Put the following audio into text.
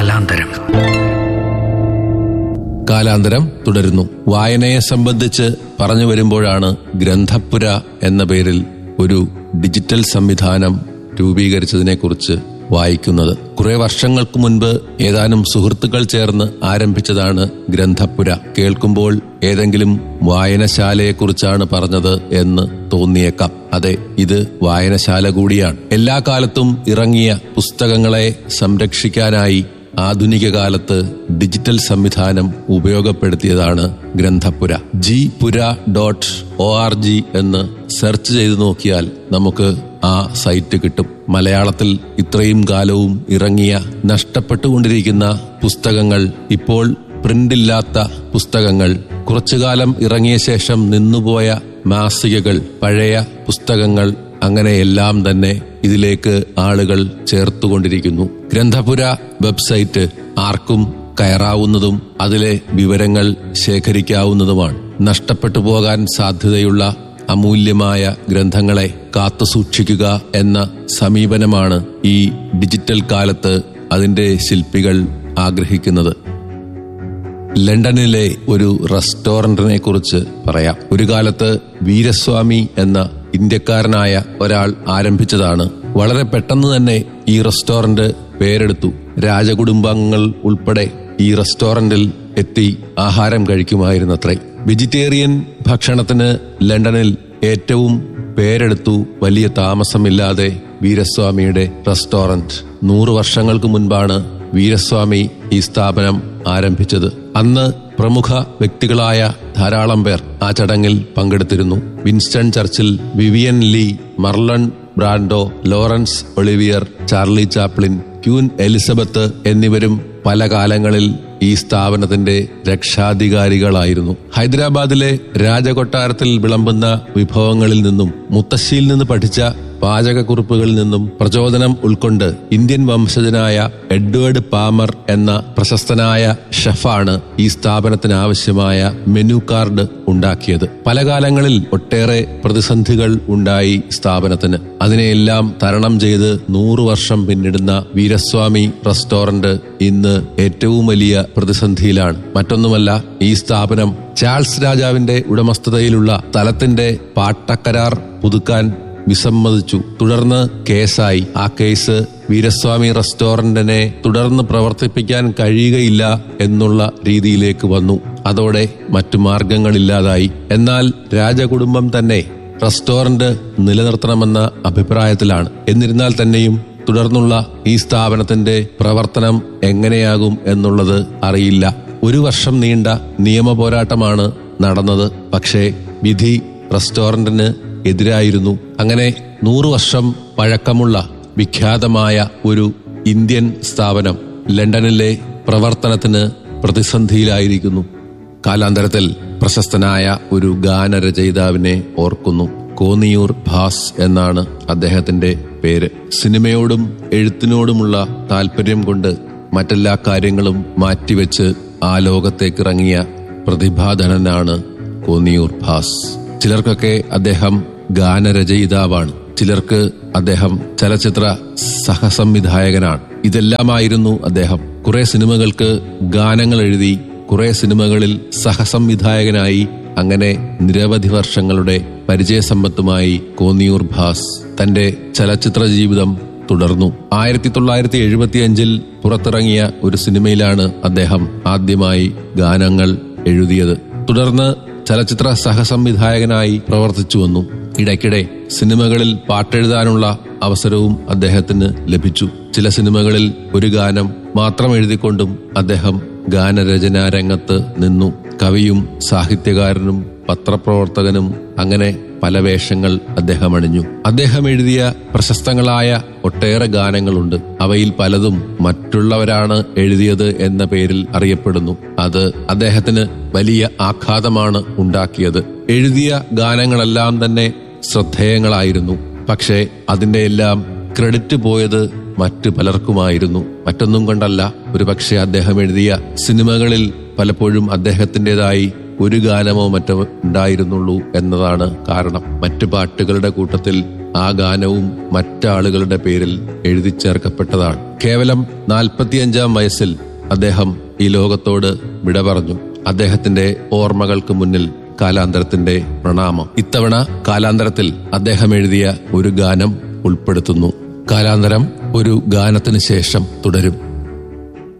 കാലാന്തരം കാലാന്തരം തുടരുന്നു വായനയെ സംബന്ധിച്ച് പറഞ്ഞു വരുമ്പോഴാണ് ഗ്രന്ഥപ്പുര എന്ന പേരിൽ ഒരു ഡിജിറ്റൽ സംവിധാനം രൂപീകരിച്ചതിനെക്കുറിച്ച് വായിക്കുന്നത് കുറെ വർഷങ്ങൾക്ക് മുൻപ് ഏതാനും സുഹൃത്തുക്കൾ ചേർന്ന് ആരംഭിച്ചതാണ് ഗ്രന്ഥപ്പുര കേൾക്കുമ്പോൾ ഏതെങ്കിലും വായനശാലയെക്കുറിച്ചാണ് പറഞ്ഞത് എന്ന് തോന്നിയേക്കാം അതെ ഇത് വായനശാല കൂടിയാണ് എല്ലാ കാലത്തും ഇറങ്ങിയ പുസ്തകങ്ങളെ സംരക്ഷിക്കാനായി ആധുനിക കാലത്ത് ഡിജിറ്റൽ സംവിധാനം ഉപയോഗപ്പെടുത്തിയതാണ് Granthappura G pura dot O R G എന്ന് സെർച്ച് ചെയ്ത് നോക്കിയാൽ നമുക്ക് ആ സൈറ്റ് കിട്ടും മലയാളത്തിൽ ഇത്രയും കാലവും ഇറങ്ങിയ നഷ്ടപ്പെട്ടുകൊണ്ടിരിക്കുന്ന പുസ്തകങ്ങൾ ഇപ്പോൾ പ്രിന്റില്ലാത്ത പുസ്തകങ്ങൾ കുറച്ചുകാലം ഇറങ്ങിയ ശേഷം നിന്നുപോയ മാസികകൾ പഴയ പുസ്തകങ്ങൾ അങ്ങനെ എല്ലാം തന്നെ ഇതിലേക്ക് ആളുകൾ ചേർത്തുകൊണ്ടിരിക്കുന്നു ഗ്രന്ഥപുര വെബ്സൈറ്റ് ആർക്കും കയറാവുന്നതും അതിലെ വിവരങ്ങൾ ശേഖരിക്കാവുന്നതുമാണ് നഷ്ടപ്പെട്ടു പോകാൻ സാധ്യതയുള്ള അമൂല്യമായ ഗ്രന്ഥങ്ങളെ കാത്തുസൂക്ഷിക്കുക എന്ന സമീപനമാണ് ഈ ഡിജിറ്റൽ കാലത്ത് അതിന്റെ ശില്പികൾ ആഗ്രഹിക്കുന്നത് ലണ്ടനിലെ ഒരു റെസ്റ്റോറന്റിനെ കുറിച്ച് പറയാം ഒരു കാലത്ത് വീരസ്വാമി എന്ന ഇന്ത്യക്കാരനായ ഒരാൾ ആരംഭിച്ചതാണ് വളരെ പെട്ടെന്ന് തന്നെ ഈ റെസ്റ്റോറന്റ് പേരെടുത്തു രാജകുടുംബാംഗങ്ങൾ ഉൾപ്പെടെ ഈ റെസ്റ്റോറന്റിൽ എത്തി ആഹാരം കഴിക്കുമായിരുന്നത്രേ വെജിറ്റേറിയൻ ഭക്ഷണത്തിന് ലണ്ടനിൽ ഏറ്റവും പേരെടുത്തു വലിയ താമസമില്ലാതെ വീരസ്വാമിയുടെ റെസ്റ്റോറന്റ് നൂറു വർഷങ്ങൾക്ക് മുൻപാണ് വീരസ്വാമി ഈ സ്ഥാപനം ആരംഭിച്ചത് അന്ന് പ്രമുഖ വ്യക്തികളായ ധാരാളം പേർ ആ ചടങ്ങിൽ പങ്കെടുത്തിരുന്നു Winston Churchill Vivien Leigh Marlon Brando Laurence Olivier Charlie Chaplin queen Elizabeth എന്നിവരും പല കാലങ്ങളിൽ ഈ സ്ഥാപനത്തിന്റെ രക്ഷാധികാരികളായിരുന്നു ഹൈദരാബാദിലെ രാജകൊട്ടാരത്തിൽ വിളമ്പുന്ന വിഭവങ്ങളിൽ നിന്നും മുത്തശ്ശിയിൽ നിന്ന് പഠിച്ച പാചകക്കുറിപ്പുകളിൽ നിന്നും പ്രചോദനം ഉൾക്കൊണ്ട് ഇന്ത്യൻ വംശജനായ എഡ്വേർഡ് പാമർ എന്ന പ്രശസ്തനായ ഷെഫാണ് ഈ സ്ഥാപനത്തിന് ആവശ്യമായ മെനു കാർഡ് ഉണ്ടാക്കിയത് പല കാലങ്ങളിൽ ഒട്ടേറെ പ്രതിസന്ധികൾ ഉണ്ടായി സ്ഥാപനത്തിന് അതിനെയെല്ലാം തരണം ചെയ്ത് നൂറു വർഷം പിന്നിടുന്ന വീരസ്വാമി റെസ്റ്റോറന്റ് ഇന്ന് ഏറ്റവും വലിയ പ്രതിസന്ധിയിലാണ് മറ്റൊന്നുമല്ല ഈ സ്ഥാപനം ചാൾസ് രാജാവിന്റെ ഉടമസ്ഥതയിലുള്ള സ്ഥലത്തിന്റെ പാട്ടക്കരാർ പുതുക്കാൻ വിസമ്മതിച്ചു തുടർന്ന് കേസായി ആ കേസ് വീരസ്വാമി റെസ്റ്റോറന്റിനെ തുടർന്ന് പ്രവർത്തിപ്പിക്കാൻ കഴിയുകയില്ല എന്നുള്ള രീതിയിലേക്ക് വന്നു അതോടെ മറ്റു മാർഗങ്ങളില്ലാതായി എന്നാൽ രാജകുടുംബം തന്നെ റെസ്റ്റോറന്റ് നിലനിർത്തണമെന്ന അഭിപ്രായത്തിലാണ് എന്നിരുന്നാൽ തന്നെയും തുടർന്നുള്ള ഈ സ്ഥാപനത്തിന്റെ പ്രവർത്തനം എങ്ങനെയാകും എന്നുള്ളത് അറിയില്ല ഒരു വർഷം നീണ്ട നിയമ പോരാട്ടമാണ് നടന്നത് പക്ഷേ വിധി റെസ്റ്റോറന്റിന് എതിരായിരുന്നു അങ്ങനെ നൂറു വർഷം പഴക്കമുള്ള വിഖ്യാതമായ ഒരു ഇന്ത്യൻ സ്ഥാപനം ലണ്ടനിലെ പ്രവർത്തനത്തിന് പ്രതിസന്ധിയിലായിരിക്കുന്നു കാലാന്തരത്തിൽ പ്രശസ്തനായ ഒരു ഗാനരചയിതാവിനെ ഓർക്കുന്നു കോന്നിയൂർ ഭാസ് എന്നാണ് അദ്ദേഹത്തിന്റെ പേര് സിനിമയോടും എഴുത്തിനോടുമുള്ള താല്പര്യം കൊണ്ട് മറ്റെല്ലാ കാര്യങ്ങളും മാറ്റിവെച്ച് ആ ലോകത്തേക്കിറങ്ങിയ പ്രതിഭാധനനാണ് കോന്നിയൂർ ഭാസ് ചിലർക്കൊക്കെ അദ്ദേഹം ഗാനരചയിതാവാണ് ചിലർക്ക് അദ്ദേഹം ചലച്ചിത്ര സഹസംവിധായകനാണ് ഇതെല്ലാമായിരുന്നു അദ്ദേഹം കുറെ സിനിമകൾക്ക് ഗാനങ്ങൾ എഴുതി കുറെ സിനിമകളിൽ സഹസംവിധായകനായി അങ്ങനെ നിരവധി വർഷങ്ങളുടെ പരിചയസമ്പത്തുമായി കോന്നിയൂർ ഭാസ് തന്റെ ചലച്ചിത്ര ജീവിതം തുടർന്നു ആയിരത്തി തൊള്ളായിരത്തി എഴുപത്തിയഞ്ചിൽ പുറത്തിറങ്ങിയ ഒരു സിനിമയിലാണ് അദ്ദേഹം ആദ്യമായി ഗാനങ്ങൾ എഴുതിയത് തുടർന്ന് ചലച്ചിത്ര സഹസംവിധായകനായി പ്രവർത്തിച്ചു വന്നു ഇടയ്ക്കിടെ സിനിമകളിൽ പാട്ടെഴുതാനുള്ള അവസരവും അദ്ദേഹത്തിന് ലഭിച്ചു ചില സിനിമകളിൽ ഒരു ഗാനം മാത്രം എഴുതിക്കൊണ്ടും അദ്ദേഹം ഗാനരചനാ രംഗത്ത് നിന്നു കവിയും സാഹിത്യകാരനും പത്രപ്രവർത്തകനും അങ്ങനെ പല വേഷങ്ങൾ അദ്ദേഹം അണിഞ്ഞു അദ്ദേഹം എഴുതിയ പ്രശസ്തങ്ങളായ ഒട്ടേറെ ഗാനങ്ങളുണ്ട് അവയിൽ പലതും മറ്റുള്ളവരാണ് എഴുതിയത് എന്ന പേരിൽ അറിയപ്പെടുന്നു അത് അദ്ദേഹത്തിന് വലിയ ആഘാതമാണ് ഉണ്ടാക്കിയത് എഴുതിയ ഗാനങ്ങളെല്ലാം തന്നെ ശ്രദ്ധേയങ്ങളായിരുന്നു പക്ഷേ അതിന്റെ എല്ലാം ക്രെഡിറ്റ് പോയത് മറ്റു പലർക്കുമായിരുന്നു മറ്റൊന്നും കൊണ്ടല്ല ഒരുപക്ഷെ അദ്ദേഹം എഴുതിയ സിനിമകളിൽ പലപ്പോഴും അദ്ദേഹത്തിൻ്റെതായി ഒരു ഗാനമോ മറ്റോ ഉണ്ടായിരുന്നുള്ളൂ എന്നതാണ് കാരണം മറ്റു പാട്ടുകളുടെ കൂട്ടത്തിൽ ആ ഗാനവും മറ്റാളുകളുടെ പേരിൽ എഴുതി ചേർക്കപ്പെട്ടതാണ് കേവലം നാൽപ്പത്തിയഞ്ചാം വയസ്സിൽ അദ്ദേഹം ഈ ലോകത്തോട് വിട പറഞ്ഞു അദ്ദേഹത്തിന്റെ ഓർമ്മകൾക്ക് മുന്നിൽ കാലാന്തരത്തിന്റെ പ്രണാമം ഇത്തവണ കാലാന്തരത്തിൽ അദ്ദേഹം എഴുതിയ ഒരു ഗാനം ഉൾപ്പെടുത്തുന്നു കാലാന്തരം ഒരു ഗാനത്തിന് ശേഷം തുടരും